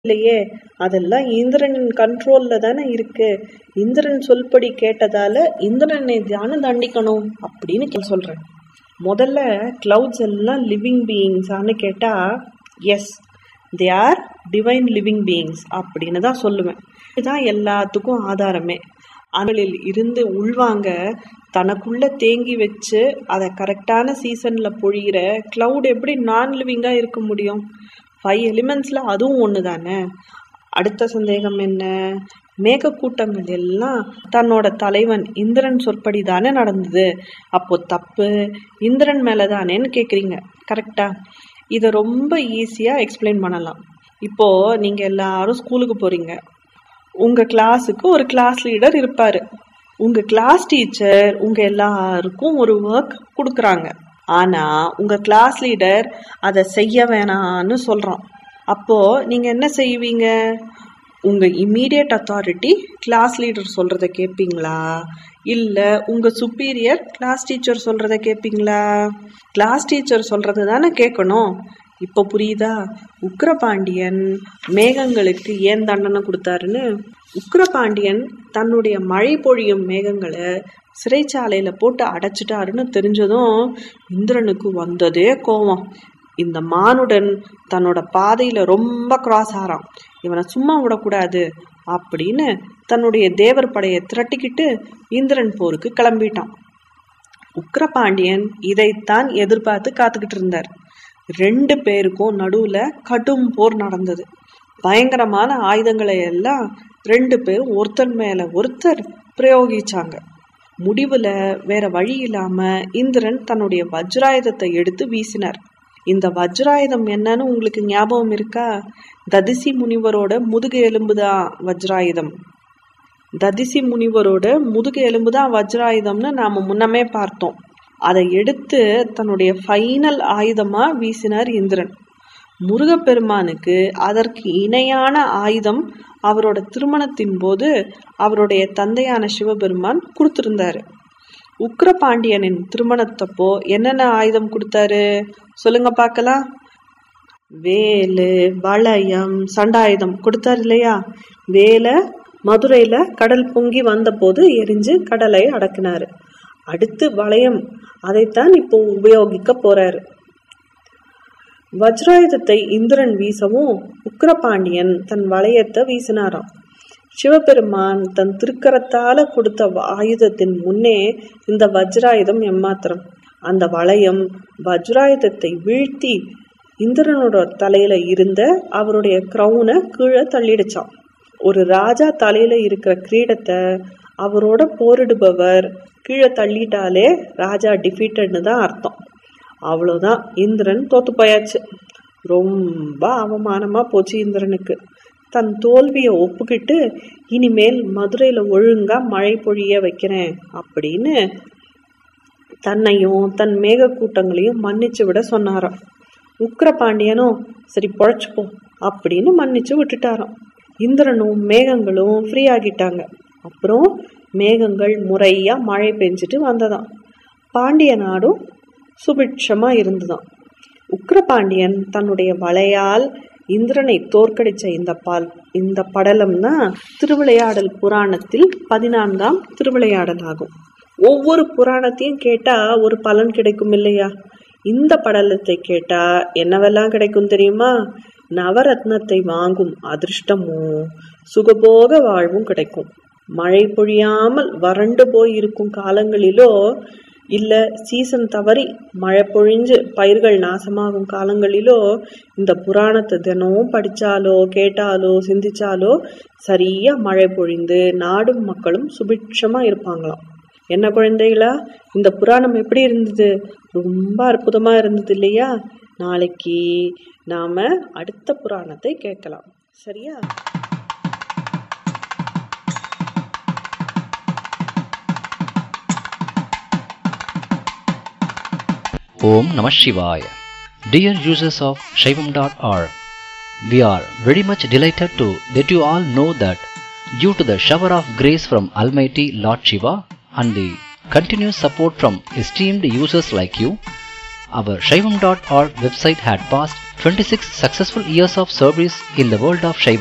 இல்லையே அதெல்லாம் இந்திரனின் கண்ட்ரோல்ல தானே இருக்கு இந்திரன் சொல்படி கேட்டதால இந்திரனை தானே தண்டிக்கணும் அப்படின்னு கே- சொல்றேன் முதல்ல கிளவுட்ஸ் எல்லாம் லிவிங் பீயிங்ஸான்னு கேட்டா yes they are divine living beings அப்படின்னு தான் சொல்லுவேன் இதுதான் எல்லாத்துக்கும் ஆதாரமே அனலில் இருந்து உள்வாங்க தனக்குள்ள தேங்கி வச்சு அதை கரெக்டான சீசன்ல பொழிகிற கிளவுட் எப்படி நான் லிவிங்கா இருக்க முடியும் ஃபைவ் எலிமெண்ட்ஸ்ல அதுவும் ஒன்று தானே அடுத்த சந்தேகம் என்ன மேகக்கூட்டங்கள் எல்லாம் தன்னோட தலைவன் இந்திரன் சொற்படி தானே நடந்தது அப்போ தப்பு இந்திரன் மேல தானேன்னு கேக்குறீங்க கரெக்டா இதை ரொம்ப ஈஸியா எக்ஸ்பிளைன் பண்ணலாம் இப்போ நீங்க எல்லாரும் ஸ்கூலுக்கு போறீங்க உங்க கிளாஸுக்கு ஒரு கிளாஸ் லீடர் இருப்பாரு உங்க கிளாஸ் டீச்சர் உங்க எல்லாருக்கும் ஒரு ஒர்க் கொடுக்குறாங்க ஆனா உங்க கிளாஸ் லீடர் அதை செய்ய வேணாம்னு சொல்றான் அப்போ நீங்க என்ன செய்வீங்க உங்க இம்மீடியட் அத்தாரிட்டி கிளாஸ் லீடர் சொல்றத கேட்பீங்களா இல்ல உங்க சுப்பீரியர் கிளாஸ் டீச்சர் சொல்றத கேட்பீங்களா கிளாஸ் டீச்சர் சொல்றது தானே கேட்கணும் இப்போ புரியுதா உக்கிரபாண்டியன் மேகங்களுக்கு ஏன் தண்டனை கொடுத்தாருன்னு உக்கிரபாண்டியன் தன்னுடைய மழை பொழியும் மேகங்களை சிறைச்சாலையில போட்டு அடைச்சிட்டாருன்னு தெரிஞ்சதும் இந்திரனுக்கு வந்ததே கோவம் இந்த மானுடன் தன்னோட பாதையில ரொம்ப கிராஸ் ஆறான் இவனை சும்மா விடக்கூடாது அப்படின்னு தன்னுடைய தேவர் படையை திரட்டிக்கிட்டு இந்திரன் போருக்கு கிளம்பிட்டான் உக்கிரபாண்டியன் இதைத்தான் எதிர்பார்த்து காத்துக்கிட்டு இருந்தார் ரெண்டு பேருக்கும் நடுவுல கடும் போர் நடந்தது பயங்கரமான ஆயுதங்களை எல்லாம் ரெண்டு பேரும் ஒருத்தர் மேல ஒருத்தர் பிரயோகிச்சாங்க முடிவுல வேற வழி இல்லாம இந்திரன் தன்னுடைய வஜ்ராயுதத்தை எடுத்து வீசினார் இந்த வஜ்ராயுதம் என்னன்னு உங்களுக்கு ஞாபகம் இருக்கா ததிசி முனிவரோட முதுகு எலும்புதான் வஜ்ராயுதம் ததிசி முனிவரோட முதுகு எலும்பு தான் வஜ்ராயுதம்னு நாம முன்னமே பார்த்தோம் அதை எடுத்து தன்னுடைய ஃபைனல் ஆயுதமா வீசினார் இந்திரன் முருகப்பெருமானுக்கு அதற்கு இணையான ஆயுதம் அவரோட திருமணத்தின் போது அவருடைய தந்தையான சிவபெருமான் கொடுத்திருந்தாரு உக்கிரபாண்டியனின் திருமணத்தப்போ என்னென்ன ஆயுதம் கொடுத்தாரு சொல்லுங்க பார்க்கலாம் வேலு வளையம் சண்டாயுதம் கொடுத்தாரு இல்லையா வேலை மதுரையில கடல் பொங்கி வந்தபோது எரிஞ்சு கடலை அடக்குனாரு அடுத்து வளையம் அதைத்தான் இப்போ உபயோகிக்க போறாரு வஜ்ராயுதத்தை இந்திரன் வீசவும் உக்கிரபாண்டியன் தன் வளையத்தை வீசினாராம் சிவபெருமான் தன் திருக்கரத்தால கொடுத்த வ- ஆயுதத்தின் முன்னே இந்த வஜ்ராயுதம் எம்மாத்திரம் அந்த வளையம் வஜ்ராயுதத்தை வீழ்த்தி இந்திரனோட தலையில இருந்த அவருடைய கிரௌனை கீழே தள்ளிடுச்சான் ஒரு ராஜா தலையில இருக்கிற கிரீடத்தை அவரோட போரிடுபவர் கீழே தள்ளிட்டாலே ராஜா டிஃபீட்டட்னு தான் அர்த்தம் அவ்வளோதான் இந்திரன் தோத்து போயாச்சு ரொம்ப அவமானமா போச்சு இந்திரனுக்கு தன் தோல்வியை ஒப்புக்கிட்டு இனிமேல் மதுரையில ஒழுங்கா மழை பொழிய வைக்கிறேன் அப்படின்னு தன்னையும் தன் மேக கூட்டங்களையும் மன்னிச்சு விட சொன்னாராம் உக்கிரபாண்டியனும் சரி பொழைச்சுப்போம் அப்படின்னு மன்னிச்சு விட்டுட்டாராம் இந்திரனும் மேகங்களும் ஃப்ரீ ஆகிட்டாங்க அப்புறம் மேகங்கள் முறையா மழை பெஞ்சிட்டு வந்ததாம் பாண்டிய நாடும் சுபிட்சமா இருந்துதான் உக்கிரபாண்டியன் தன்னுடைய வலையால் இந்திரனை தோற்கடிச்ச இந்த பால் இந்த படலம் தான் திருவிளையாடல் புராணத்தில் பதினான்காம் திருவிளையாடல் ஆகும் ஒவ்வொரு புராணத்தையும் கேட்டா ஒரு பலன் கிடைக்கும் இல்லையா இந்த படலத்தை கேட்டா என்னவெல்லாம் கிடைக்கும் தெரியுமா நவரத்னத்தை வாங்கும் அதிர்ஷ்டமும் சுகபோக வாழ்வும் கிடைக்கும் மழை பொழியாமல் வறண்டு போய் இருக்கும் காலங்களிலோ இல்ல சீசன் தவறி மழை பொழிஞ்சு பயிர்கள் நாசமாகும் காலங்களிலோ இந்த புராணத்தை தினமும் படிச்சாலோ கேட்டாலோ சிந்திச்சாலோ சரியா மழை பொழிந்து நாடும் மக்களும் சுபிட்சமா இருப்பாங்களாம் என்ன குழந்தைகளா இந்த புராணம் எப்படி இருந்தது ரொம்ப அற்புதமா இருந்தது இல்லையா நாளைக்கு நாம அடுத்த புராணத்தை கேட்கலாம் சரியா Om Namah Shivaya. Dear users of Shaivam.org, we are very much delighted to let you all know that due to the shower of grace from Almighty Lord Shiva and the continuous support from esteemed users like you, our Shaivam.org website had passed 26 successful years of service in the world of Shaiva